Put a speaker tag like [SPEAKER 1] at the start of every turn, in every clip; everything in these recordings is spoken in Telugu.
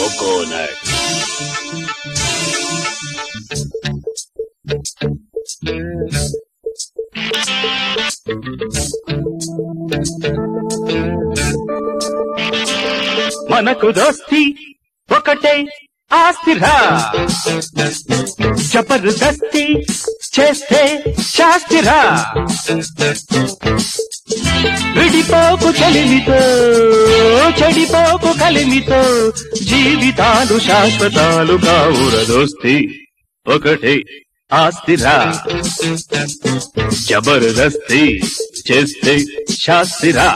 [SPEAKER 1] కోకోనట్
[SPEAKER 2] మనకు దోస్తి ఒకటే ఆస్తిరా జబర్దస్తి చేస్తే శాస్తిరా విడిపోకు చలిమితో చెడిపోకు కలిమితో జీవితాలు శాశ్వతాలు కావుర దోస్తి ఒకటే ఆస్తిరా జబర్దస్తి చేస్తే శాస్తిరా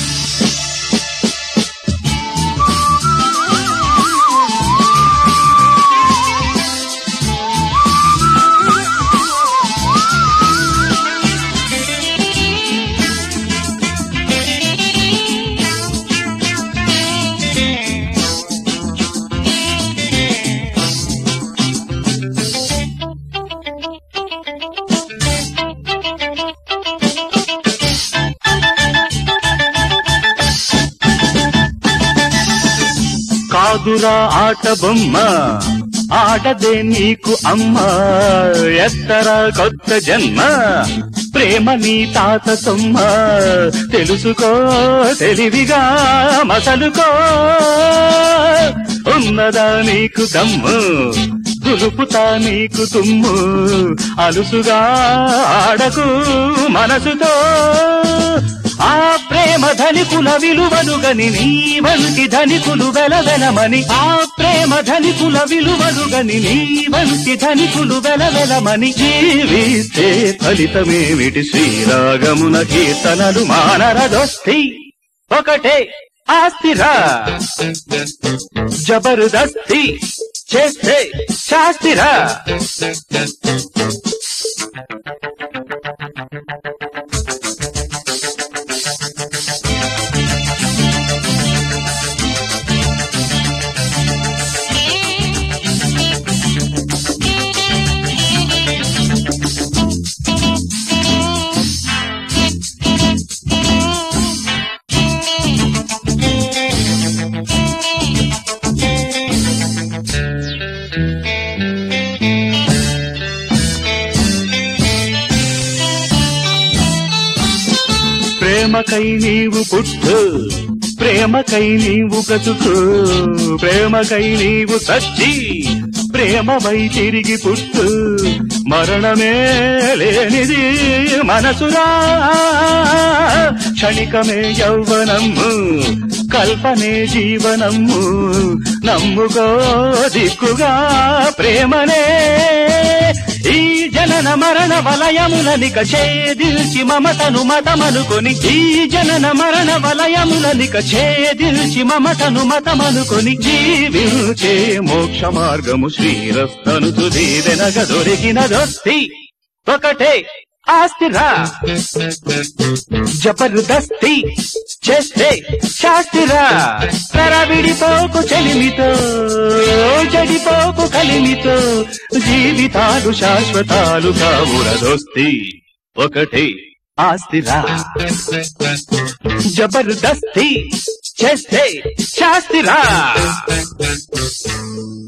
[SPEAKER 2] కాదురా ఆట బొమ్మ ఆడదే నీకు అమ్మ ఎత్తర కొత్త జన్మ ప్రేమ నీ తాత సొమ్మ తెలుసుకో తెలివిగా మసలుకో ఉన్నదా నీకు దమ్ము దులుపుతా నీకు తుమ్ము అలుసుగా ఆడకు మనసుతో ఆ ప్రేమ ధనికుల విలువలు గని నీ వంటి ధనికులు వెలవెలమని ఆ ప్రేమ ధనికుల విలువలు గని నీ వంటి ధనికులు వెలవెలమని జీవిస్తే ఫలితమేమిటి శ్రీరాగమున కీర్తనలు మానరదొస్తి ఒకటే ఆస్తిరా జబర్దస్తి చేస్తే శాస్తిరా ప్రేమకై నీవు పుట్టు ప్రేమకై నీవు బ్రతుకు ప్రేమకై నీవు సచ్చి ప్రేమవై తిరిగి పుట్టు మరణమే లేనిది మనసురా క్షణికమే యౌవనము కల్పనే జీవనము నమ్ముకో దిక్కుగా ప్రేమనే ఈ జనన మరణ వలయములనిక ఛేదిల్చి మమతను మతమనుకొని ఈ జనన మరణ వలయములనిక ఛేదిల్చి మమతను మతమనుకొని జీవించే మోక్ష మార్గము శ్రీరస్తను తుదీదెనగ దొరికినదొస్తి ఒకటే ఆస్తిరా జబర్దస్తి చేస్తే శాస్తిరా విడిపోకు చెలిమితో చెడిపోకు కలిమితో జీవితాలు శాశ్వతాలు కావుర దోస్తి ఒకటి ఆస్తిరా జబర్దస్తి చేస్తే శాస్తిరా